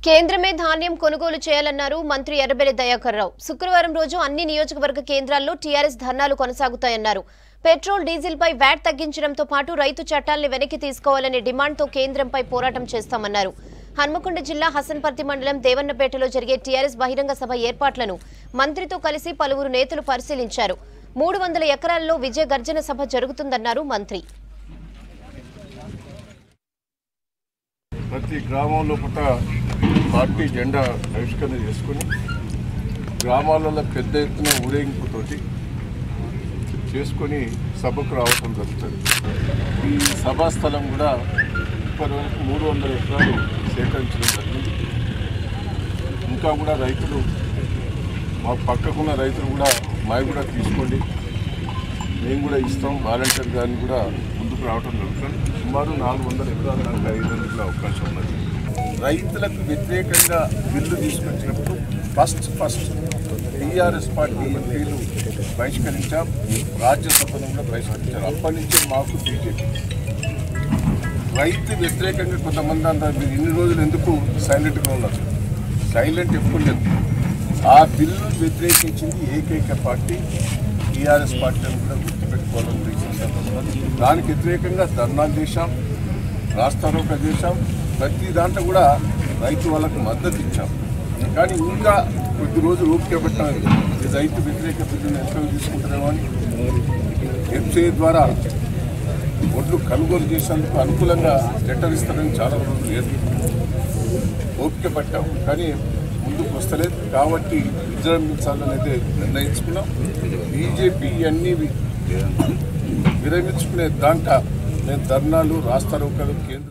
కేంద్రమే ధాన్యం కొనుగోలు చేయాలన్నారు మంత్రి ఎర్రబెల్లి దయాకర్ రావు శుక్రవారం రోజు అన్ని నియోజకవర్గ కేంద్రాల్లో టీఆర్ఎస్ ధర్నాలు కొనసాగుతాయన్నారు పెట్రోల్ డీజిల్ పై వ్యాట్ తగ్గించడంతో పాటు రైతు చట్టాల్ని వెనక్కి తీసుకోవాలనే డిమాండ్తో కేంద్రంపై పోరాటం చేస్తామన్నారు హన్మకొండ జిల్లా హసన్పర్తి మండలం దేవన్నపేటలో జరిగే టీఆర్ఎస్ బహిరంగ సభ ఏర్పాట్లను మంత్రితో కలిసి పలువురు నేతలు పరిశీలించారు మూడు వందల ఎకరాల్లో విజయ గర్జన సభ జరుగుతుందన్నారు మంత్రి ప్రతి గ్రామంలో పుట పార్టీ జెండా ఆవిష్కరణ చేసుకుని గ్రామాలలో పెద్ద ఎత్తున ఊరేగింపుతోటి చేసుకొని సభకు రావటం జరుగుతుంది ఈ సభా స్థలం కూడా ఇప్పటివరకు మూడు వందల ఎకరాలు సేకరించడం జరిగింది ఇంకా కూడా రైతులు మా పక్కకున్న రైతులు కూడా మావి కూడా తీసుకోండి మేము కూడా ఇస్తాం వాలంటీర్ గారిని కూడా ముందుకు రావడం జరుగుతుంది సుమారు నాలుగు వందల ఎకరాల దాకా ఐదు వందల అవకాశం ఉన్నది రైతులకు వ్యతిరేకంగా బిల్లు తీసుకొచ్చినప్పుడు ఫస్ట్ ఫస్ట్ టీఆర్ఎస్ పార్టీ ఎంపీలు బహిష్కరించాం రాజ్యసభను కూడా బహిష్కరించారు అప్పటి నుంచే మాకు బీజేపీ రైతు వ్యతిరేకంగా కొంతమంది అంటారు మీరు ఇన్ని రోజులు ఎందుకు సైలెంట్గా ఉన్నారు సైలెంట్ ఎప్పుడు లేదు ఆ బిల్లు వ్యతిరేకించింది ఏకైక పార్టీ టీఆర్ఎస్ పార్టీ అని కూడా గుర్తుపెట్టుకోవాలని కూడా ఈ సందర్భంగా దానికి వ్యతిరేకంగా ధర్నాలు చేశాం రాస్తారోక చేశాం ప్రతి దాంట్లో కూడా రైతు వాళ్ళకు మద్దతు ఇచ్చాం కానీ ఇంకా కొద్ది రోజులు ఓపిక పెట్టాలి ఈ రైతు వ్యతిరేక బిల్లును ఎంత తీసుకుంటారేమో అని ఎఫ్సిఐ ద్వారా ఒడ్లు కొనుగోలు చేసేందుకు అనుకూలంగా లెటర్ ఇస్తారని చాలా రోజులు లేదు ఓపిక పట్టాం కానీ ముందుకు వస్తలేదు కాబట్టి విజృంభించాలని అయితే నిర్ణయించుకున్నాం బీజేపీ అన్ని వి- విరమించుకునే దాంట్లో నేను ధర్నాలు రాస్తారోకలు కేంద్ర